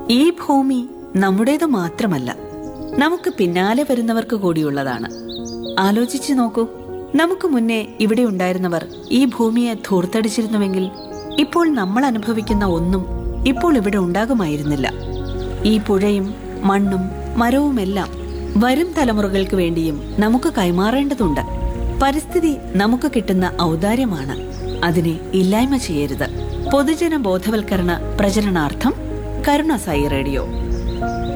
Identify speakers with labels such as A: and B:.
A: ഈ ഭൂമി നമ്മുടേത് മാത്രമല്ല നമുക്ക് പിന്നാലെ വരുന്നവർക്ക് കൂടിയുള്ളതാണ് ആലോചിച്ചു നോക്കൂ നമുക്ക് മുന്നേ ഇവിടെ ഉണ്ടായിരുന്നവർ ഈ ഭൂമിയെ ധൂർത്തടിച്ചിരുന്നുവെങ്കിൽ ഇപ്പോൾ നമ്മൾ അനുഭവിക്കുന്ന ഒന്നും ഇപ്പോൾ ഇവിടെ ഉണ്ടാകുമായിരുന്നില്ല ഈ പുഴയും മണ്ണും മരവുമെല്ലാം വരും തലമുറകൾക്ക് വേണ്ടിയും നമുക്ക് കൈമാറേണ്ടതുണ്ട് പരിസ്ഥിതി നമുക്ക് കിട്ടുന്ന ഔദാര്യമാണ് അതിനെ ഇല്ലായ്മ ചെയ്യരുത് പൊതുജന ബോധവൽക്കരണ പ്രചരണാർത്ഥം കരുണ സായി റേഡിയോ